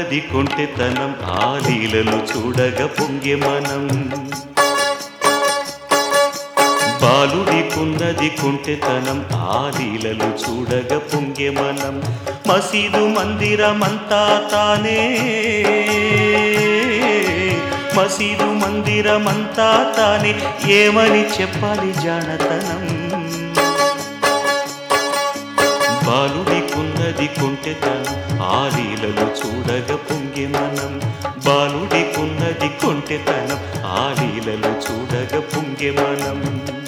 బాలుడికున్నది కొంటెతనం ఆ లీలలు చూడగ పొంగే మనం బాలుడికున్నది కొంటెతనం ఆ లీలలు చూడగ పొంగే మనం మసీదు మందిరమంతా తానే మసీదు మందిరమంతా తానే ఏమని చెప్పాలి జానతనం బాలుడికున్నది కొంటెతనం ఆ లీలలు చూడగ పొంగే మనం బాలుడికున్నది కొంటెతనం ఆ లీలలు చూడగ పొంగే మనం